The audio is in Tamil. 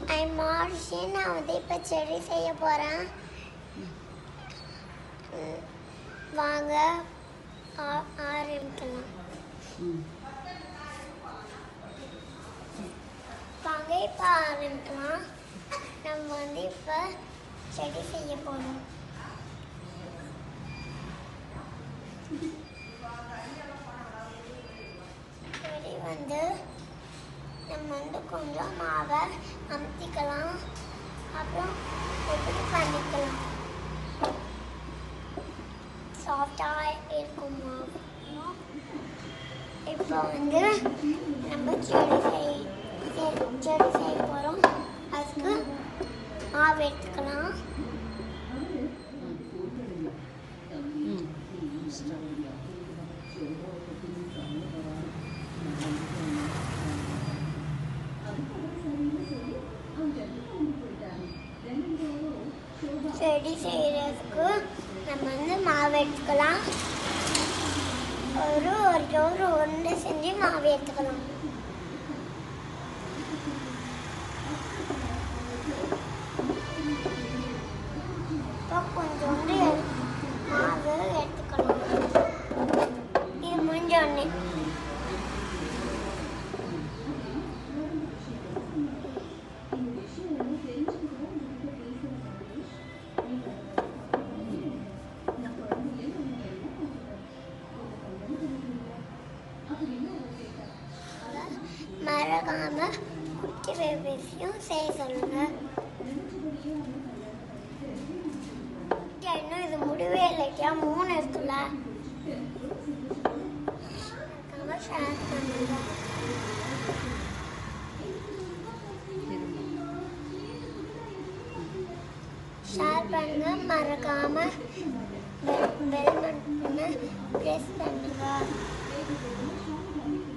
ஐ மார்ஷி நான் வந்து இப்போ செடி செய்ய போகிறேன் வாங்க ஆ- ஆரம்பிக்கலாம் ம் வாங்க இப்போ ஆரம்பிக்கலாம் நம்ம வந்து இப்போ செடி செய்ய போகிறோம் செடி வந்து நம்ம வந்து கொஞ்சம் மாவை அமுத்திக்கலாம் அப்புறம் எப்படி பண்ணிக்கலாம் சாஃப்டாக இருக்கும் மாவு இப்போ வந்து நம்ம செடி செய் செ- செடி செய்ய போகிறோம் அதுக்கு மாவு எடுத்துக்கலாம் ம் ஸ்டார்ட் செடி செய்கிறதுக்கு நம்ம வந்து மாவு எடுத்துக்கலாம் ஒரு ஒரு ஜோறு உருண்டை செஞ்சு மாவு எடுத்துக்கலாம் இப்போ கொஞ்சோண்டு எடு- மாவு எடுத்துக்கலாம் இது முடிஞ்ச உடனே மறக்காம குட்டி பேபிஸையும் செய்ய சொல்லுங்க இன்னும் இது முடிவே இல்லையா மூணு இருக்குல்ல மறக்காம ஷேர் பண்ணுங்க ஷேர் பண்ணுங்க மறக்காம பெல் பெல் பட்டனை ப்ரெஸ் பண்ணுங்க